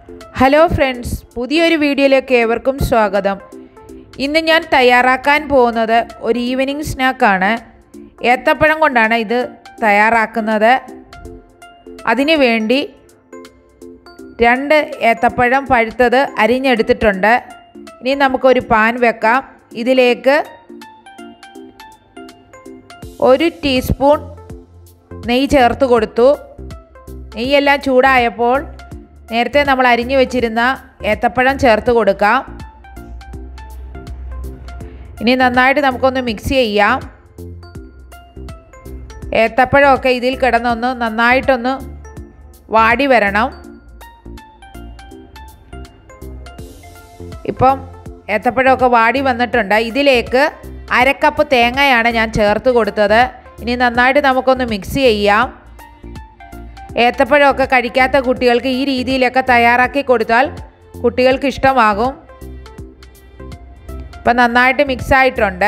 hello friends പുതിയൊരു വീഡിയോയിലേക്ക് ഏവർക്കും സ്വാഗതം ഇന്ന് ഞാൻ തയ്യാറാക്കാൻ പോകുന്നത് ഒരു ഈവനിങ് സ്നാക്കാണ് ഏത്തപ്പഴം കൊണ്ടാണ് ഇത് തയ്യാറാക്കുന്നത് അതിനു വേണ്ടി രണ്ട് ഏത്തപ്പഴം പഴുത്തത് അരിഞ്ഞെടുത്തിട്ടുണ്ട് ഇനി നമുക്കൊരു പാൻ വെക്കാം ഇതിലേക്ക് ഒരു ടീസ്പൂൺ നെയ്യ് ചേർത്ത് കൊടുത്തു നെയ്യെല്ലാം ചൂടായപ്പോൾ നേരത്തെ നമ്മൾ അരിഞ്ഞു വെച്ചിരുന്ന ഏത്തപ്പഴം ചേർത്ത് കൊടുക്കാം ഇനി നന്നായിട്ട് നമുക്കൊന്ന് മിക്സ് ചെയ്യാം ഏത്തപ്പഴമൊക്കെ ഇതിൽ കിടന്നൊന്ന് നന്നായിട്ടൊന്ന് വാടി വരണം ഇപ്പം ഏത്തപ്പഴമൊക്കെ വാടി വന്നിട്ടുണ്ട് ഇതിലേക്ക് അരക്കപ്പ് തേങ്ങയാണ് ഞാൻ ചേർത്ത് കൊടുത്തത് ഇനി നന്നായിട്ട് നമുക്കൊന്ന് മിക്സ് ചെയ്യാം ഏത്തപ്പഴമൊക്കെ കഴിക്കാത്ത കുട്ടികൾക്ക് ഈ രീതിയിലൊക്കെ തയ്യാറാക്കി കൊടുത്താൽ കുട്ടികൾക്ക് ഇഷ്ടമാകും ഇപ്പം നന്നായിട്ട് മിക്സ് ആയിട്ടുണ്ട്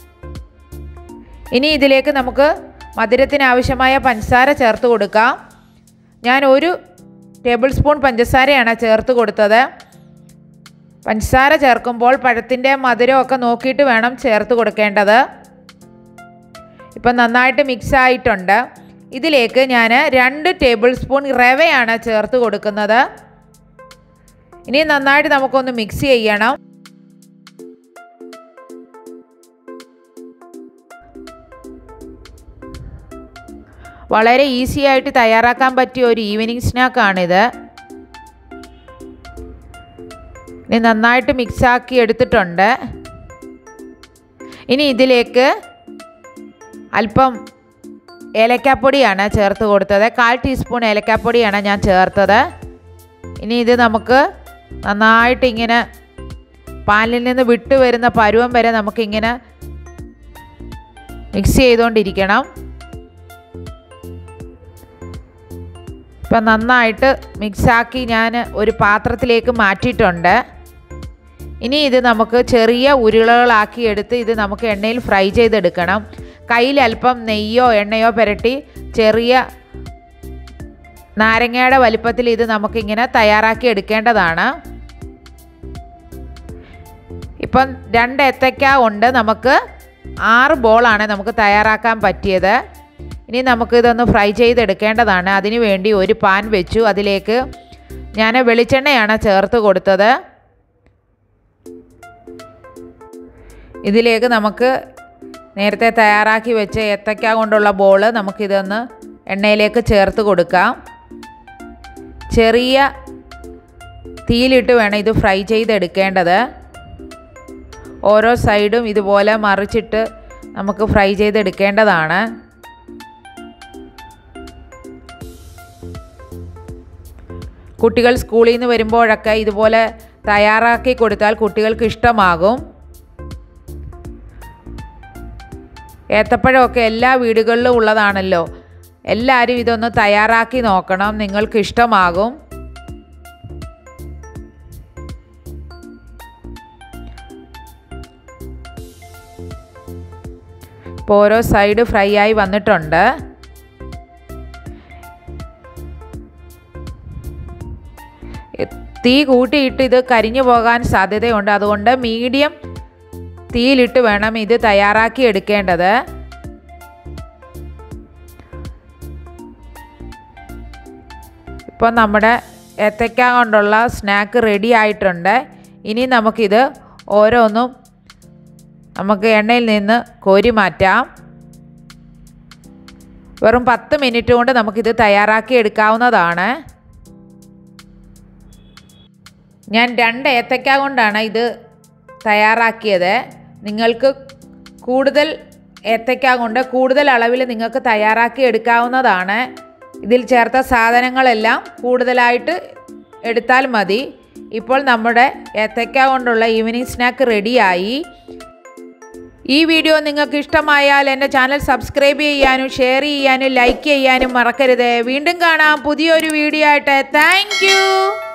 ഇനി ഇതിലേക്ക് നമുക്ക് മധുരത്തിന് ആവശ്യമായ പഞ്ചസാര ചേർത്ത് കൊടുക്കാം ഞാൻ ഒരു ടേബിൾ സ്പൂൺ പഞ്ചസാരയാണ് ചേർത്ത് കൊടുത്തത് പഞ്ചസാര ചേർക്കുമ്പോൾ പഴത്തിൻ്റെ മധുരമൊക്കെ നോക്കിയിട്ട് വേണം ചേർത്ത് കൊടുക്കേണ്ടത് ഇപ്പം നന്നായിട്ട് മിക്സ് ആയിട്ടുണ്ട് ഇതിലേക്ക് ഞാൻ രണ്ട് ടേബിൾ സ്പൂൺ റവയാണ് ചേർത്ത് കൊടുക്കുന്നത് ഇനി നന്നായിട്ട് നമുക്കൊന്ന് മിക്സ് ചെയ്യണം വളരെ ഈസി ആയിട്ട് തയ്യാറാക്കാൻ പറ്റിയ ഒരു ഈവനിങ് സ്നാക്കാണിത് ഇനി നന്നായിട്ട് മിക്സാക്കി എടുത്തിട്ടുണ്ട് ഇനി ഇതിലേക്ക് അല്പം ഏലക്കാപ്പൊടിയാണ് ചേർത്ത് കൊടുത്തത് കാൽ ടീസ്പൂൺ ഏലക്കാപ്പൊടിയാണ് ഞാൻ ചേർത്തത് ഇനി ഇത് നമുക്ക് നന്നായിട്ട് ഇങ്ങനെ പാലിൽ നിന്ന് വിട്ട് വരുന്ന പരുവം വരെ നമുക്കിങ്ങനെ മിക്സ് ചെയ്തുകൊണ്ടിരിക്കണം ഇപ്പം നന്നായിട്ട് മിക്സാക്കി ഞാൻ ഒരു പാത്രത്തിലേക്ക് മാറ്റിയിട്ടുണ്ട് ഇനി ഇത് നമുക്ക് ചെറിയ ഉരുളകളാക്കി എടുത്ത് ഇത് നമുക്ക് എണ്ണയിൽ ഫ്രൈ ചെയ്തെടുക്കണം കയ്യിൽ അല്പം നെയ്യോ എണ്ണയോ പുരട്ടി ചെറിയ നാരങ്ങയുടെ വലിപ്പത്തിൽ ഇത് നമുക്കിങ്ങനെ തയ്യാറാക്കി എടുക്കേണ്ടതാണ് ഇപ്പം രണ്ട് ഏത്തയ്ക്ക കൊണ്ട് നമുക്ക് ആറ് ബോളാണ് നമുക്ക് തയ്യാറാക്കാൻ പറ്റിയത് ഇനി നമുക്ക് ഇതൊന്ന് ഫ്രൈ ചെയ്തെടുക്കേണ്ടതാണ് അതിനു വേണ്ടി ഒരു പാൻ വെച്ചു അതിലേക്ക് ഞാൻ വെളിച്ചെണ്ണയാണ് ചേർത്ത് കൊടുത്തത് ഇതിലേക്ക് നമുക്ക് നേരത്തെ തയ്യാറാക്കി വെച്ച ഏത്തക്ക കൊണ്ടുള്ള ബോൾ നമുക്കിതൊന്ന് എണ്ണയിലേക്ക് ചേർത്ത് കൊടുക്കാം ചെറിയ തീയിലിട്ട് വേണം ഇത് ഫ്രൈ ചെയ്തെടുക്കേണ്ടത് ഓരോ സൈഡും ഇതുപോലെ മറിച്ചിട്ട് നമുക്ക് ഫ്രൈ ചെയ്തെടുക്കേണ്ടതാണ് കുട്ടികൾ സ്കൂളിൽ നിന്ന് വരുമ്പോഴൊക്കെ ഇതുപോലെ തയ്യാറാക്കി കൊടുത്താൽ കുട്ടികൾക്ക് ഇഷ്ടമാകും ഏത്തപ്പഴമൊക്കെ എല്ലാ വീടുകളിലും ഉള്ളതാണല്ലോ എല്ലാവരും ഇതൊന്ന് തയ്യാറാക്കി നോക്കണം നിങ്ങൾക്ക് ഇഷ്ടമാകും ഇപ്പോൾ ഓരോ സൈഡ് ഫ്രൈ ആയി വന്നിട്ടുണ്ട് തീ കൂട്ടിയിട്ട് ഇത് കരിഞ്ഞു പോകാൻ സാധ്യതയുണ്ട് അതുകൊണ്ട് മീഡിയം തീയിലിട്ട് വേണം ഇത് തയ്യാറാക്കി എടുക്കേണ്ടത് ഇപ്പോൾ നമ്മുടെ ഏത്തയ്ക്ക കൊണ്ടുള്ള സ്നാക്ക് റെഡി ആയിട്ടുണ്ട് ഇനി നമുക്കിത് ഓരോന്നും നമുക്ക് എണ്ണയിൽ നിന്ന് കോരി മാറ്റാം വെറും പത്ത് മിനിറ്റ് കൊണ്ട് നമുക്കിത് തയ്യാറാക്കി എടുക്കാവുന്നതാണ് ഞാൻ രണ്ട് ഏത്തയ്ക്ക കൊണ്ടാണ് ഇത് തയ്യാറാക്കിയത് നിങ്ങൾക്ക് കൂടുതൽ ഏത്തയ്ക്ക കൊണ്ട് കൂടുതൽ അളവിൽ നിങ്ങൾക്ക് തയ്യാറാക്കി എടുക്കാവുന്നതാണ് ഇതിൽ ചേർത്ത സാധനങ്ങളെല്ലാം കൂടുതലായിട്ട് എടുത്താൽ മതി ഇപ്പോൾ നമ്മുടെ ഏത്തയ്ക്ക കൊണ്ടുള്ള ഈവനിങ് സ്നാക്ക് റെഡിയായി ഈ വീഡിയോ നിങ്ങൾക്ക് ഇഷ്ടമായാൽ എൻ്റെ ചാനൽ സബ്സ്ക്രൈബ് ചെയ്യാനും ഷെയർ ചെയ്യാനും ലൈക്ക് ചെയ്യാനും മറക്കരുത് വീണ്ടും കാണാം പുതിയൊരു വീഡിയോ ആയിട്ട് താങ്ക്